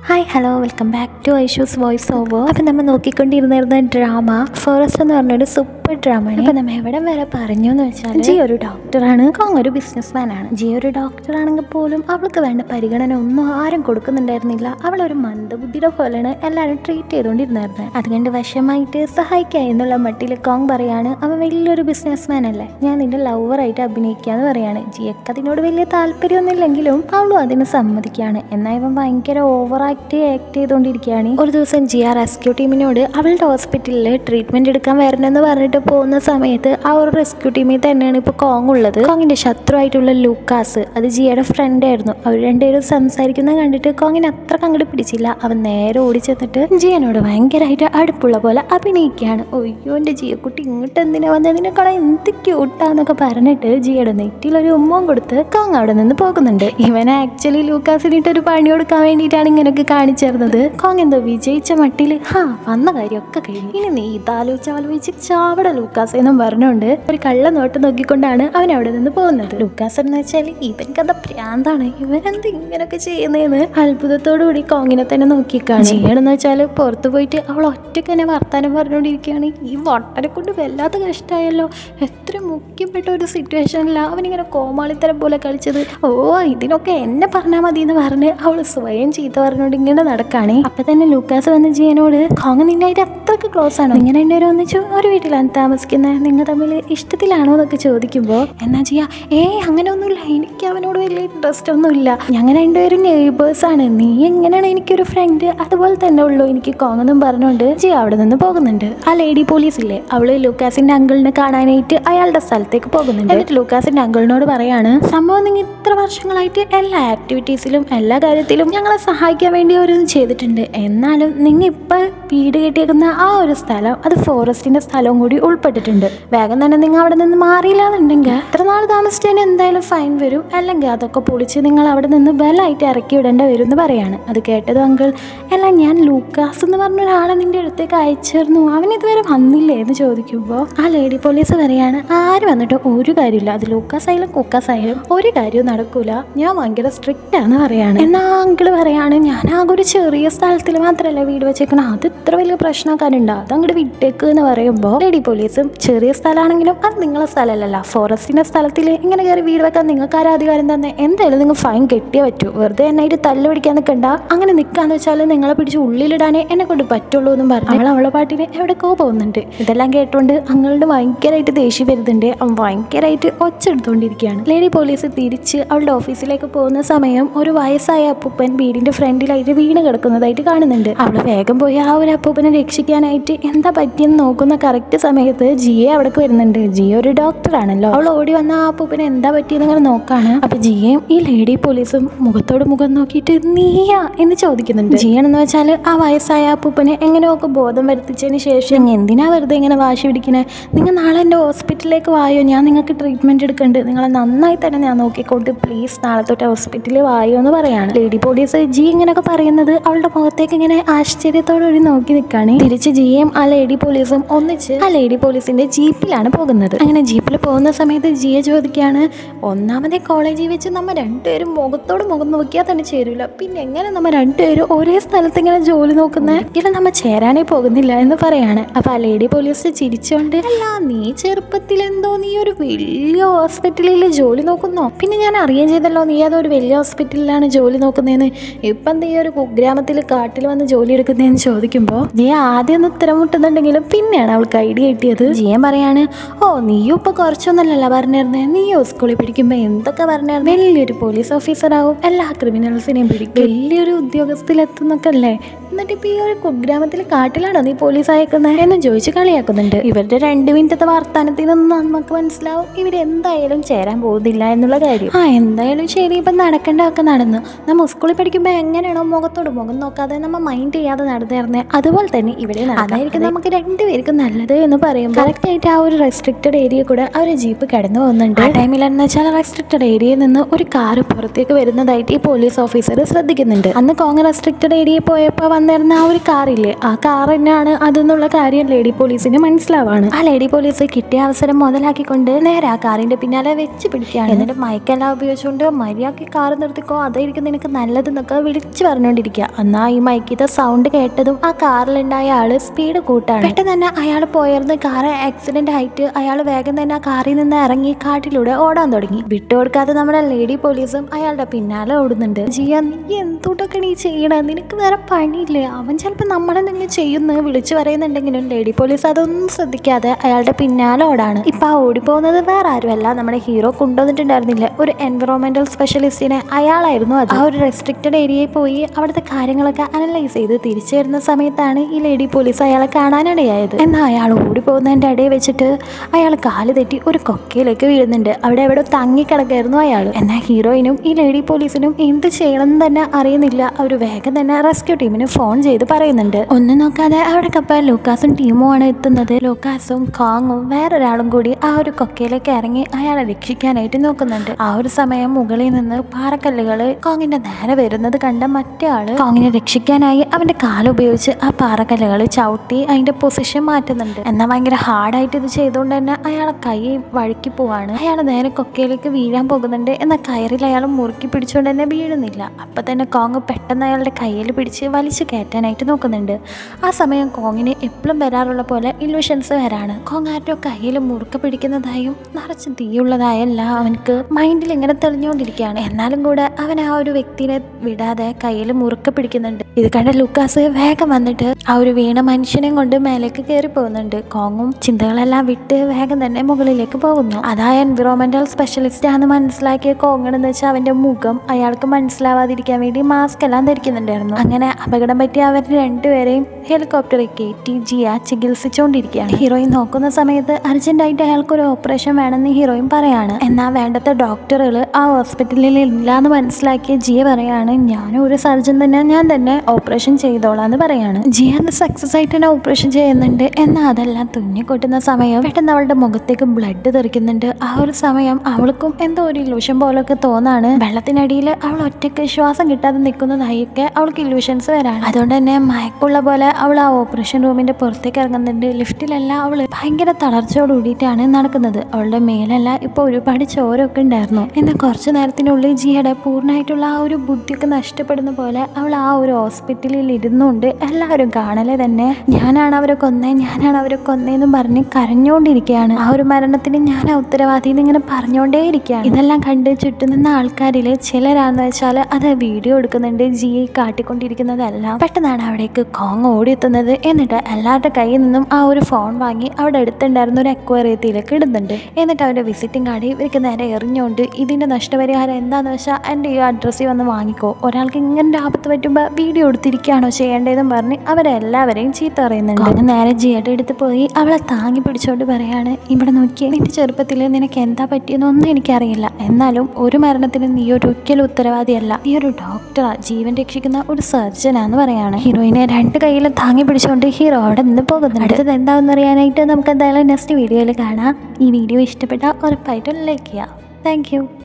hi hello welcome back to Aishu's voice over അപ്പം നമ്മൾ നോക്കിക്കൊണ്ടിരുന്നിരുന്ന drama forest എന്ന് പറഞ്ഞൊരു സൂപ്പർ ഡ്രാമയാണ് അപ്പം നമ്മൾ എവിടെ വരെ പറഞ്ഞു എന്ന് വെച്ചാൽ ജി ഒരു ഡോക്ടറാണ് കോങ് ഒരു ബിസിനസ് മാനാണ് ജി ഒരു ഡോക്ടർ ആണെങ്കിൽ പോലും അവൾക്ക് വേണ്ട പരിഗണന ഒന്നും ആരും കൊടുക്കുന്നുണ്ടായിരുന്നില്ല അവൾ ഒരു മന്ദബുദ്ധിയുടെ പോലെയാണ് എല്ലാവരും ട്രീറ്റ് ചെയ്തുകൊണ്ടിരുന്നായിരുന്നത് അതുകൊണ്ട് വശമായിട്ട് സഹായിക്കുക എന്നുള്ള മട്ടിൽ കോങ് പറയാണ് അവൻ വലിയൊരു ബിസിനസ് മാൻ അല്ലേ ഞാൻ നിന്റെ ലവറായിട്ട് അഭിനയിക്കാന്ന് പറയാണ് ജിയക്ക് അതിനോട് വലിയ താല്പര്യമൊന്നുമില്ലെങ്കിലും അവളും അതിന് സമ്മതിക്കുകയാണ് എന്നാൽ ഇവൻ ഭയങ്കര ഓവർ ആക്ട് ആക്ട് ചെയ്തുകൊണ്ടിരിക്കുകയാണ് ഒരു ദിവസം ജി ആർ റെസ്ക്യൂ ടീമിനോട് അവളുടെ ഹോസ്പിറ്റലിൽ ട്രീറ്റ്മെന്റ് എടുക്കാൻ വരണമെന്ന് പറഞ്ഞിട്ട് പോകുന്ന സമയത്ത് ആ ഒരു റെസ്ക്യൂ ടീമിൽ തന്നെയാണ് ഇപ്പോൾ കോങ് ഉള്ളത് കോങ്ങിന്റെ ശത്രുവായിട്ടുള്ള ലൂക്കാസ് അത് ജിയുടെ ഫ്രണ്ട് ആയിരുന്നു അവർ രണ്ടുപേരും സംസാരിക്കുന്നത് കണ്ടിട്ട് കോങ്ങിന് അത്ര അങ്ങോട്ട് പിടിച്ചില്ല അവൻ നേരെ ഓടി ചെന്നിട്ട് ജിയനോട് ഭയങ്കരമായിട്ട് അടുപ്പുള്ള പോലെ അഭിനയിക്കുകയാണ് ഒയ്യോ എൻ്റെ ജിയക്കുട്ടി ഇങ്ങോട്ട് എന്തിനാ വന്നത് നിനക്കട എന്ത് ക്യൂട്ടാന്നൊക്കെ പറഞ്ഞിട്ട് ജിയുടെ നെറ്റിലൊരു ഉമ്മവും കൊടുത്ത് കോങ് അവിടെ നിന്ന് പോകുന്നുണ്ട് ഇവൻ ആക്ച്വലി ലൂക്കാസിനിട്ട് ഒരു പണി കൊടുക്കാൻ വേണ്ടിയിട്ടാണ് ഇങ്ങനെയൊക്കെ കാണിച്ചിരുന്നത് കോങ് എന്തോ വിജയിച്ച മട്ടിൽ ഹാ വന്ന കാര്യമൊക്കെ കഴിഞ്ഞു ഇനി നീ ഇതാലോചിച്ച് ആലോചിച്ച് ചാവട ലൂക്കാസ് എന്നും പറഞ്ഞുകൊണ്ട് ഒരു കള്ള നോട്ട് നോക്കിക്കൊണ്ടാണ് അവൻ അവിടെ നിന്ന് പോകുന്നത് ലൂക്കാസ് എന്ന് വെച്ചാൽ ഇവൻക്ക് എന്താ പ്രാന്താണ് ഇവനെന്ത് ഇങ്ങനെയൊക്കെ ചെയ്യുന്നതെന്ന് അത്ഭുതത്തോടു കൂടി കോങ്ങിനെ തന്നെ നോക്കിക്കാണ് ചെയ്യണമെന്ന് വെച്ചാൽ പുറത്ത് പോയിട്ട് അവൾ ഒറ്റയ്ക്ക് തന്നെ വർത്താനം പറഞ്ഞുകൊണ്ടിരിക്കുകയാണ് ഈ വട്ടനെ കൊണ്ട് വല്ലാത്ത കഷ്ടമായല്ലോ എത്ര മുഖ്യപ്പെട്ട ഒരു സിറ്റുവേഷനിലാണ് അവനിങ്ങനെ കോമാളിത്തരം പോലെ കളിച്ചത് ഓ ഇതിനൊക്കെ എന്നെ പറഞ്ഞാൽ മതി എന്ന് പറഞ്ഞ് അവൾ സ്വയം ചീത്ത പറഞ്ഞുകൊണ്ട് ഇങ്ങനെ നടക്കുകയാണ് അപ്പൊ തന്നെ ലൂക്കാസ് വന്ന് ജിയനോട് കോങ്ങ് നിന്നായിട്ട് അത്രക്ക് ക്ലോസ് ആണോ ഇങ്ങനെ രണ്ടുപേരും ഒന്നിച്ചു ഒരു വീട്ടിലാണ് താമസിക്കുന്നത് നിങ്ങൾ തമ്മിൽ ഇഷ്ടത്തിലാണോ എന്നൊക്കെ ചോദിക്കുമ്പോൾ എന്നാ ചെയ്യാ ഏയ് അങ്ങനെ ഒന്നുമില്ല എനിക്ക് അവനോട് വലിയ ഇൻട്രസ്റ്റ് ഒന്നുമില്ല ഞങ്ങൾ രണ്ടുപേരും നെയ്ബേഴ്സ് ആണ് നീ എങ്ങനെയാണ് എനിക്കൊരു ഫ്രണ്ട് അതുപോലെ തന്നെ ഉള്ളൂ എനിക്ക് കോങ്ങെന്നും പറഞ്ഞുകൊണ്ട് ജി അവിടെ നിന്ന് പോകുന്നുണ്ട് ആ ലേഡി പോലീസ് ഇല്ലേ അവള് ലൂക്കാസിന്റെ അങ്കിളിനെ കാണാനായിട്ട് അയാളുടെ സ്ഥലത്തേക്ക് പോകുന്നുണ്ട് എന്നിട്ട് ലൂക്കാസിന്റെ അങ്കിളിനോട് പറയാണ് സംഭവം നിങ്ങൾ ഇത്ര വർഷങ്ങളായിട്ട് എല്ലാ ആക്ടിവിറ്റീസിലും എല്ലാ കാര്യത്തിലും ഞങ്ങളെ സഹായിക്കാൻ വേണ്ടി ഓരോന്ന് ചെയ്തിട്ടുണ്ട് എന്നാലും നിങ്ങൾ ഇപ്പൊ വീട് കെട്ടിയേക്കുന്ന ആ ഒരു സ്ഥലം അത് ഫോറസ്റ്റിന്റെ സ്ഥലവും കൂടി ഉൾപ്പെട്ടിട്ടുണ്ട് വേഗം തന്നെ നിങ്ങൾ അവിടെ നിന്ന് മാറിയില്ല എന്നുണ്ടെങ്കിൽ എത്ര നാൾ താമസിച്ചതിന് എന്തായാലും ഫൈൻ വരും അല്ലെങ്കിൽ അതൊക്കെ പൊളിച്ച് നിങ്ങൾ അവിടെ നിന്ന് ബലമായിട്ട് ഇറക്കി വിടേണ്ടി വരും എന്ന് പറയാണ് അത് കേട്ടതും അങ്കിൾ അല്ല ഞാൻ ലൂക്കാസ് എന്ന് പറഞ്ഞ ഒരാളെ നിന്റെ അടുത്തേക്ക് അയച്ചിരുന്നു അവൻ ഇതുവരെ വന്നില്ലേ എന്ന് ചോദിക്കുമ്പോൾ ആ ലേഡി പോലീസ് പറയാണ് ആര് വന്നിട്ട് ഒരു കാര്യമില്ല അത് ലൂക്കാസ് ആയാലും കുക്കാസ് ആയാലും ഒരു കാര്യവും നടക്കൂല ഞാൻ ഭയങ്കര സ്ട്രിക്റ്റ് ആണെന്ന് പറയാണ് എന്നാ അങ്കിള് പറയാണ് ഞാൻ ആകെ ഒരു ചെറിയ സ്ഥലത്തിൽ മാത്രമല്ല വീട് വെച്ചേക്കണം അത് ഇത്ര വലിയ പ്രശ്നക്കാരുണ്ടോ അത് അങ്ങോട്ട് വിട്ടേക്ക് എന്ന് പറയുമ്പോൾ ലേഡി പോലീസും ചെറിയ സ്ഥലമാണെങ്കിലും അത് നിങ്ങളെ സ്ഥലമല്ലല്ലോ ഫോറസ്റ്റിന്റെ സ്ഥലത്തിൽ ഇങ്ങനെ കയറി വീട് വെക്കാൻ നിങ്ങൾക്ക് ആരാ അധികാരം തന്നെ എന്തായാലും നിങ്ങൾ ഫൈൻ കെട്ടിയേ പറ്റൂ വെറുതെ എന്നായിട്ട് തല്ല് പിടിക്കാൻ നിൽക്കണ്ട അങ്ങനെ നിൽക്കാന്ന് വെച്ചാൽ നിങ്ങളെ പിടിച്ച് ഉള്ളിലിടാനേ എന്നെ കൊണ്ട് പറ്റുള്ളൂ എന്നും പറഞ്ഞു അവൾ അവളെ പാട്ടിന് എവിടെക്കോ പോകുന്നുണ്ട് ഇതെല്ലാം കേട്ടുകൊണ്ട് അങ്ങളുടെ ഭയങ്കരമായിട്ട് ദേഷ്യം വരുന്നുണ്ട് അവൻ ഭയങ്കരമായിട്ട് ഒച്ചെടുത്തുകൊണ്ടിരിക്കുകയാണ് ലേഡി പോലീസ് തിരിച്ച് അവളുടെ ഓഫീസിലേക്ക് പോകുന്ന സമയം ഒരു വയസ്സായ അപ്പൂപ്പൻ വീടിന്റെ ഫ്രണ്ടിലായിട്ട് വീണ് കിടക്കുന്നതായിട്ട് കാണുന്നുണ്ട് അവള് വേഗം പോയി ആ ഒരു അപ്പൂപ്പനെ രക്ഷിക്കാനായിട്ട് എന്താ പറ്റിയെന്ന് നോക്കുന്ന കറക്റ്റ് സമയത്ത് ജിയെ അവിടേക്ക് വരുന്നുണ്ട് ജിയ ഒരു ഡോക്ടറാണല്ലോ അവൾ ഓടി വന്ന ആ അപ്പൂപ്പന് എന്താ പറ്റിയെന്ന് ഇങ്ങനെ നോക്കാണ് അപ്പൊ ജിയയും ഈ ലേഡി പോലീസും മുഖത്തോട് മുഖം നോക്കിയിട്ട് നീയാ എന്ന് ചോദിക്കുന്നുണ്ട് ജിയാണെന്ന് വെച്ചാൽ ആ വയസ്സായ അപ്പൂപ്പനെ എങ്ങനെയൊക്കെ ബോധം വരുത്തിച്ചതിന് ശേഷം "നിങ്ങൾ എന്തിനാ വെറുതെ ഇങ്ങനെ വാശി പിടിക്കണേ നിങ്ങൾ നാളെ എൻ്റെ ഹോസ്പിറ്റലിലേക്ക് വായോ ഞാൻ നിങ്ങൾക്ക് ട്രീറ്റ്മെന്റ് എടുക്കുന്നുണ്ട് നിങ്ങളെ നന്നായി തന്നെ ഞാൻ നോക്കിക്കൊണ്ട് പ്ലീസ് നാളെ തൊട്ട് ഹോസ്പിറ്റലിൽ വായോ എന്ന് പറയാണ് ലേഡി പോലീസ് ജി ഇങ്ങനെയൊക്കെ പറയുന്നത് അവളുടെ മുഖത്തേക്ക് ഇങ്ങനെ ആശ്ചര്യത്തോടുകൂടി നോക്കി നിൽക്കുകയാണ് തിരിച്ച് ജിയും ആ ലേഡി പോലീസും ഒന്നിച്ച് ആ ലേഡി പോലീസിന്റെ ജീപ്പിലാണ് പോകുന്നത് അങ്ങനെ ജീപ്പിൽ പോകുന്ന സമയത്ത് ജിയെ ചോദിക്കുകയാണ് ഒന്നാമതേ കോളേജിൽ വെച്ച് നമ്മ രണ്ടുപേരും മുഖത്തോട് മുഖം നോക്കിയാൽ തന്നെ ചേരൂല പിന്നെ എങ്ങനെ നമ്മ രണ്ടുപേരും ഒരേ സ്ഥലത്ത് ഇങ്ങനെ ജോലി നോക്കുന്നത് ഒരിക്കലും നമ്മ ചേരാനേ പോകുന്നില്ല എന്ന് പറയാണ് അപ്പൊ ആ ലേഡി പോലീസ് ചിരിച്ചോണ്ട് അല്ല നീ ചെറുപ്പത്തിൽ എന്തോ നീ ഒരു വലിയ ഹോസ്പിറ്റലിൽ ജോലി നോക്കുന്നോ പിന്നെ ഞാൻ അറിയുകയും ചെയ്തല്ലോ നീ അതൊരു വലിയ ഹോസ്പിറ്റലിലാണ് ജോലി നോക്കുന്നതെന്ന് ഇപ്പം നീ ഒരു കുഗ്രാമത്തിൽ കാട്ടിൽ വന്ന് ജോലി എടുക്കുന്നതെന്ന് ചോദിക്കുമ്പോൾ നീ ആദ്യം ഒന്ന് ഉത്തരം മുട്ടുന്നുണ്ടെങ്കിലും പിന്നെയാണ് അവൾക്ക് ഐഡിയ കിട്ടിയത് ജിയൻ പറയാണ് ഓ നീയും ഇപ്പൊ കുറച്ചൊന്നല്ലല്ലോ പറഞ്ഞിരുന്നേ നീയോ സ്കൂളിൽ പഠിക്കുമ്പോൾ എന്തൊക്കെ പറഞ്ഞായിരുന്നു വലിയൊരു പോലീസ് ഓഫീസർ ആവും എല്ലാ ക്രിമിനൽസിനെയും പിടിക്കും വലിയൊരു ഉദ്യോഗസ്ഥത്തിലെത്തുന്നൊക്കെ അല്ലേ എന്നിട്ട് ഇപ്പൊ ഈ ഒരു കുഗ്രാമത്തിൽ കാട്ടിലാണോ നീ പോലീസ് അയക്കുന്നത് എന്ന് ചോദിച്ച് കളിയാക്കുന്നുണ്ട് ഇവരുടെ രണ്ട് മിനിറ്റത്തെ വർത്താനത്തിൽ നിന്ന് നമുക്ക് മനസ്സിലാവും ഇവരെന്തായാലും ചേരാൻ പോകുന്നില്ല എന്നുള്ള കാര്യം ആ എന്തായാലും ശരി ഇപ്പം നടക്കേണ്ടതൊക്കെ നടന്നു നമ്മൾ സ്കൂളിൽ പഠിക്കുമ്പോൾ എങ്ങനെയാണോ മുഖത്തോട് മുഖം നോക്കാതെ നമ്മൾ മൈൻഡ് ചെയ്യാതെ നടന്നിരുന്നത് അതുപോലെ തന്നെ ഇവിടെ അതായിരിക്കും നമുക്ക് രണ്ടുപേർക്കും നല്ലത് എന്ന് പറയുമ്പോൾ കറക്റ്റായിട്ട് ആ ഒരു റെസ്ട്രിക്റ്റഡ് ഏരിയ കൂടെ ആ ഒരു ജീപ്പ് കടന്നു പോകുന്നുണ്ട് ആ ടൈമിലെന്ന് വെച്ചാൽ റെസ്ട്രിക്റ്റഡ് ഏരിയയിൽ നിന്ന് ഒരു കാറ് പുറത്തേക്ക് വരുന്നതായിട്ട് ഈ പോലീസ് ഓഫീസർ ശ്രദ്ധിക്കുന്നുണ്ട് അന്ന് കോങ് റെസ്ട്രിക്റ്റഡ് ഏരിയയിൽ പോയപ്പോൾ വന്നിരുന്ന ആ ഒരു കാറില്ലേ ആ കാർ തന്നെയാണ് അതെന്നുള്ള കാര്യം ലേഡി പോലീസിന് മനസ്സിലാവാണ് ആ ലേഡി പോലീസ് കിട്ടിയ അവസരം മുതലാക്കിക്കൊണ്ട് നേരെ ആ കാറിന്റെ പിന്നാലെ വെച്ച് പിടിക്കുകയാണ് എന്നിട്ട് മയക്കെല്ലാം ഉപയോഗിച്ചുകൊണ്ട് മര്യാദക്ക് കാർ നിർത്തിക്കോ അതായിരിക്കും നിനക്ക് നല്ലതെന്നൊക്കെ വിളിച്ചു പറഞ്ഞുകൊണ്ടിരിക്കുക എന്നാ ഈ മൈക്കിത്തെ സൗണ്ട് കേട്ടതും ആ കാറിലുണ്ടായ ആള് സ്പീഡ് കൂട്ടാണ് പെട്ടെന്ന് തന്നെ അയാൾ പോയർന്ന് കാർ ആക്സിഡന്റ് ആയിട്ട് അയാൾ വേഗം തന്നെ ആ കാറിൽ നിന്ന് ഇറങ്ങി കാട്ടിലൂടെ ഓടാൻ തുടങ്ങി വിട്ടുകൊടുക്കാതെ നമ്മുടെ ലേഡി പോലീസും അയാളുടെ പിന്നാലെ ഓടുന്നുണ്ട് ജിയ നീ എന്തുകൊണ്ടൊക്കെ നീ ചെയ്യണേ നിനക്ക് വേറെ പണിയില്ലേ അവൻ ചിലപ്പോൾ നമ്മളെന്തെങ്കിലും ചെയ്യുന്നു വിളിച്ചു പറയുന്നുണ്ടെങ്കിലും ലേഡി പോലീസ് അതൊന്നും ശ്രദ്ധിക്കാതെ അയാളുടെ പിന്നാലെ ഓടാണ് ഇപ്പൊ ആ ഓടിപ്പോകുന്നത് വേറെ ആരുമല്ല നമ്മുടെ ഹീറോ കൊണ്ടുവന്നിട്ടുണ്ടായിരുന്നില്ല ഒരു എൻവറോൺമെന്റൽ സ്പെഷ്യലിസ്റ്റിനെ അയാളായിരുന്നു അത് ആ ഒരു റെസ്ട്രിക്റ്റഡ് ഏരിയയിൽ പോയി അവിടുത്തെ കാര്യങ്ങളൊക്കെ അനലൈസ് ചെയ്ത് തിരിച്ചു വരുന്ന സമയത്താണ് ഈ ലേഡി പോലീസ് അയാളെ കാണാനിടയായത് എന്നാൽ അയാൾ ഓടിപ്പോകുന്നതിൻ്റെ ഇടയിൽ വെച്ചിട്ട് അയാൾ കാല് തെറ്റി ഒരു കൊക്കയിലേക്ക് വീഴുന്നുണ്ട് അവിടെ എവിടെ തങ്ങിക്കിടക്കായിരുന്നു അയാൾ എന്നാൽ ഹീറോയിനും ഈ ലേഡി പോലീസിനും എന്ത് ചെയ്യണമെന്ന് തന്നെ അറിയുന്നില്ല അവർ വേഗം തന്നെ റെസ്ക്യൂ ടീമിന് ഫോൺ ചെയ്ത് പറയുന്നുണ്ട് ഒന്നും നോക്കാതെ അവിടെ കപ്പ ലൂക്കാസും ടീമുമാണ് എത്തുന്നത് ലൂക്കാസും കോങ്ങും വേറൊരാളും കൂടി ആ ഒരു കൊക്കയിലേക്ക് ഇറങ്ങി അയാളെ രക്ഷിക്കാനായിട്ട് നോക്കുന്നുണ്ട് ആ ഒരു സമയം മുകളിൽ നിന്ന് പാറക്കല്ലുകൾ കോങ്ങിന്റെ നേരെ വരുന്നത് കണ്ട മറ്റേ ആള് കോങ്ങിനെ രക്ഷിക്കാനായി അവന്റെ കാലുപയോഗിച്ച് ആ പാറക്കല്ലുകൾ ചവിട്ടി അതിന്റെ പൊസിഷൻ മാറ്റുന്നുണ്ട് എന്നാൽ ഭയങ്കര ഹാർഡായിട്ട് ഇത് ചെയ്തുകൊണ്ട് തന്നെ അയാളെ കൈ വഴുക്കി പോവാണ് അയാൾ നേരെ കൊക്കയിലേക്ക് വീഴാൻ പോകുന്നുണ്ട് എന്നാൽ കയറിൽ അയാൾ മുറുക്കി പിടിച്ചുകൊണ്ട് തന്നെ വീഴുന്നില്ല അപ്പൊ തന്നെ കോങ് പെട്ടെന്ന് അയാളുടെ കയ്യിൽ പിടിച്ച് വലിച്ചു കയറ്റാനായിട്ട് നോക്കുന്നുണ്ട് ആ സമയം കോങ്ങിന് എപ്പോഴും വരാറുള്ള പോലെ ഇല്യൂഷൻസ് വരാണ് കോങ് ആരുടെ കയ്യിൽ മുറുക്ക പിടിക്കുന്നതായും നിറച്ച് തീയുള്ളതായല്ല അവനക്ക് മൈൻഡിൽ ഇങ്ങനെ തെളിഞ്ഞുകൊണ്ടിരിക്കുകയാണ് എന്നാലും കൂടെ അവൻ ആ ഒരു വ്യക്തിനെ വിടാതെ കയ്യിൽ മുറുക്ക പിടിക്കുന്നുണ്ട് ഇത് കണ്ട ലുക്കാസ് വേഗം വന്നിട്ട് ആ ഒരു വീണ മനുഷ്യനെയും കൊണ്ട് മേലേക്ക് കയറി പോകുന്നുണ്ട് കോങ്ങും ചിന്തകളെല്ലാം വിട്ട് വേഗം തന്നെ മുകളിലേക്ക് പോകുന്നു അതായ എൻവിറോൺമെന്റൽ സ്പെഷ്യലിസ്റ്റ് ആണെന്ന് മനസ്സിലാക്കിയ കോങ്ങണെന്ന് വെച്ചാൽ അവന്റെ മുഖം അയാൾക്ക് മനസ്സിലാവാതിരിക്കാൻ വേണ്ടി മാസ്ക് എല്ലാം ധരിക്കുന്നുണ്ടായിരുന്നു അങ്ങനെ അപകടം പറ്റിയ അവർ രണ്ടുപേരെയും ഹെലികോപ്റ്ററിൽ കയറ്റി ജിയ ചികിത്സിച്ചുകൊണ്ടിരിക്കുകയാണ് ഹീറോയിൻ നോക്കുന്ന സമയത്ത് അർജന്റായിട്ട് അയാൾക്ക് ഒരു ഓപ്പറേഷൻ വേണമെന്ന് ഹീറോയിൻ പറയാണ് എന്നാൽ വേണ്ടത്തെ ഡോക്ടറുകൾ ആ ഹോസ്പിറ്റലിൽ ഇല്ല എന്ന് മനസ്സിലാക്കിയ ജിയ പറയാണ് ഞാനും ഒരു സർജൻ തന്നെ ഞാൻ തന്നെ ഓപ്പറേഷൻ ചെയ്തോളാം എന്ന് പറയാണ് ജിയ അത് സക്സസ് ആയിട്ട് തന്നെ ഓപ്പറേഷൻ ചെയ്യുന്നുണ്ട് എന്നാൽ അതെല്ലാം തുന്നിക്കൊട്ടുന്ന സമയം പെട്ടെന്ന് അവളുടെ മുഖത്തേക്ക് ബ്ലഡ് തെറിക്കുന്നുണ്ട് ആ ഒരു സമയം അവൾക്കും എന്തോ ഒരു ഇല്യൂഷൻ പോലൊക്കെ തോന്നാണ് വെള്ളത്തിനടിയിൽ അവൾ ഒറ്റയ്ക്ക് ശ്വാസം കിട്ടാതെ നിൽക്കുന്നതായൊക്കെ അവൾക്ക് ഇല്യൂഷൻസ് വരാണ് അതുകൊണ്ട് തന്നെ മയക്കുള്ള പോലെ അവൾ ആ ഓപ്പറേഷൻ റൂമിന്റെ പുറത്തേക്ക് ഇറങ്ങുന്നുണ്ട് ലിഫ്റ്റിലല്ല അവൾ ഭയങ്കര തളർച്ചയോട് കൂടിയിട്ടാണ് നടക്കുന്നത് അവളുടെ മേലെല്ലാം ഇപ്പോൾ ഒരുപാട് ചോരമൊക്കെ ഉണ്ടായിരുന്നു എന്നാൽ കുറച്ച് നേരത്തിനുള്ളിൽ ജിയുടെ പൂർണ്ണമായിട്ടുള്ള ആ ഒരു ബുദ്ധിയൊക്കെ നഷ്ടപ്പെടുന്ന പോലെ അവൾ ആ ഒരു ഹോസ്പിറ്റലിൽ ഇരുന്നുകൊണ്ട് എല്ലാവരും കാണലെ തന്നെ ഞാനാണ് അവരെ കൊന്നേ ഞാനാണ് അവരെ കൊന്നേന്നും പറഞ്ഞ് കരഞ്ഞുകൊണ്ടിരിക്കുകയാണ് ആ ഒരു മരണത്തിന് ഞാൻ ഉത്തരവാദി ഇങ്ങനെ പറഞ്ഞുകൊണ്ടേ ഇരിക്കുകയാണ് ഇതെല്ലാം കണ്ട് ചുറ്റും നിന്ന ആൾക്കാരിൽ ചിലരാന്ന് വെച്ചാൽ അത് വീഡിയോ എടുക്കുന്നുണ്ട് ജിയെ കാട്ടിക്കൊണ്ടിരിക്കുന്നതെല്ലാം പെട്ടെന്നാണ് അവിടേക്ക് കോങ് ഓടിയെത്തുന്നത് എന്നിട്ട് എല്ലാവരുടെ കയ്യിൽ നിന്നും ആ ഒരു ഫോൺ വാങ്ങി അവിടെ അടുത്തുണ്ടായിരുന്ന ഒരു അക്വേറിയത്തിലേക്ക് ഇടുന്നുണ്ട് എന്നിട്ട് അവരുടെ വിസിറ്റിംഗ് കാർഡ് ഇവർക്ക് നേരെ എറിഞ്ഞുകൊണ്ട് ഇതിൻ്റെ നഷ്ടപരിഹാരം എന്താണെന്ന് വെച്ചാൽ എൻ്റെ ഈ അഡ്രസ്സിൽ വന്ന് വാങ്ങിക്കോ ഒരാൾക്ക് ഇങ്ങനെ ആപത്ത് പറ്റുമ്പോൾ വീഡിയോ എടുത്തിരിക്കുകയാണോ ചെയ്യേണ്ടതെന്നും പറഞ്ഞ് അവരെല്ലാവരെയും ചീത്ത പറയുന്നുണ്ട് അങ്ങനെ നേരെ ജിയുടെ അടുത്ത് പോയി അവളെ താങ്ങി പിടിച്ചോണ്ട് പറയാണ് ഇവിടെ നോക്കിയേ നിന്റെ ചെറുപ്പത്തിൽ നിനക്ക് എന്താ പറ്റിയെന്നൊന്നും എനിക്കറിയില്ല എന്നാലും ഒരു മരണത്തിന് നീ ഒരു ഒരിക്കലും ഉത്തരവാദിയല്ല നീ ഒരു ഡോക്ടറാ ജീവൻ രക്ഷിക്കുന്ന ഒരു സർജനാന്ന് പറയാണ് ഹീറോയിനെ രണ്ട് കയ്യിലും താങ്ങി പിടിച്ചുകൊണ്ട് ഹീറോ അവിടെ നിന്ന് പോകുന്നുണ്ട് അടുത്തത് എന്താണെന്ന് അറിയാനായിട്ട് നമുക്ക് എന്തായാലും നെക്സ്റ്റ് വീഡിയോയിൽ കാണാം ഈ വീഡിയോ ഇഷ്ടപ്പെട്ടാൽ ഉറപ്പായിട്ടും ലൈക്ക് ചെയ്യാം താങ്ക്